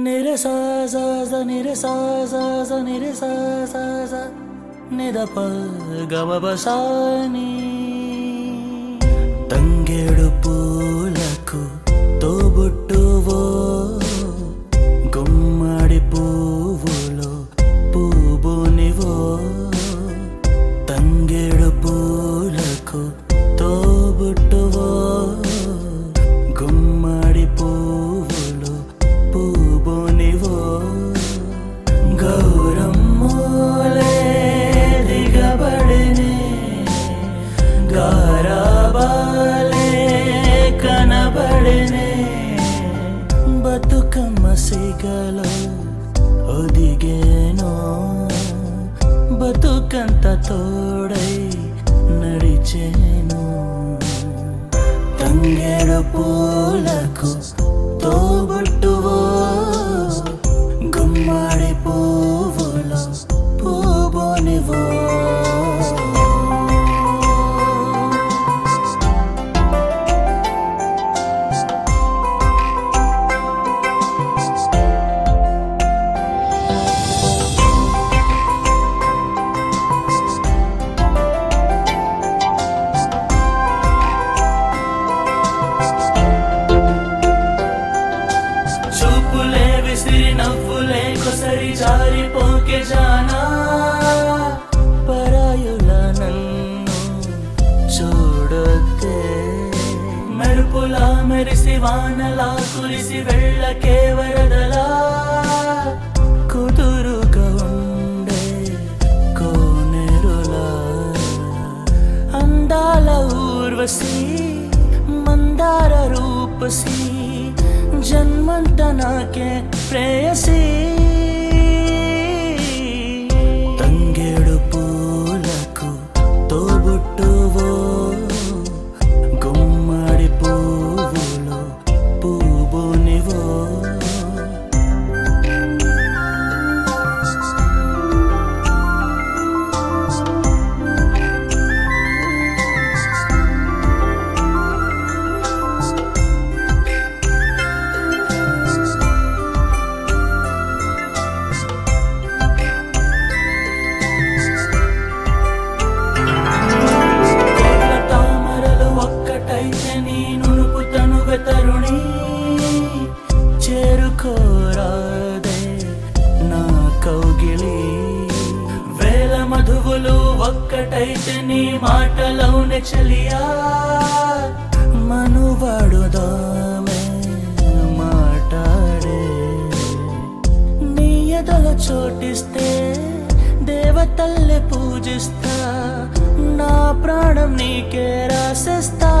నిరే సా సా సా నిరే సా సా సా నిరే సా సా సా నిద ప గమ బసాని తంగేడు పూలకు తోబుట్టువో గుమ్మడి పువ్వులో పూబునివో తంగేడు పూలకు తోబుట్టువో గుమ్మడి పువ్వులు పూబునివో గౌరమ్మోలే దిగబడినే గారాబాలే కనబడినే బతుకమ్మ సిగలో ఒదిగేనో బతుకంత తోడై నడిచేను తంగేడు పూలకు తోబుట్టువో గుమ్మడి పువ్వుల పూబోనివో చూపులే విసిరి నవ్వులే కొసరి జారిపోకే జానా పరాయుల నన్ను చూడొద్దే మెరుపులా మెరిసి వానలా కురిసి వెళ్ళకే వరదలా కుదురుగా ఉండే కోనేరులా అందాల ఊర్వశి మందార రూపసి జన్మంట నాకే ప్రేయసి తంగేడు పూలకు తోబుట్టువో గుమ్మడి పువ్వులు పూబునివో కోట్ల తామరలు ఒక్కటైతే నీ నునుపు తను వెతరుణి చేరుకోరాదే నా కౌగిలి వేల మధువులు ఒక్కటైతే నీ మాటలోనే చలియా మనువాడుదామే మాటాడే నీ ఎదల చోటిస్తే దేవతల్లే పూజిస్తా నా ప్రాణం నీకే రాసిస్తా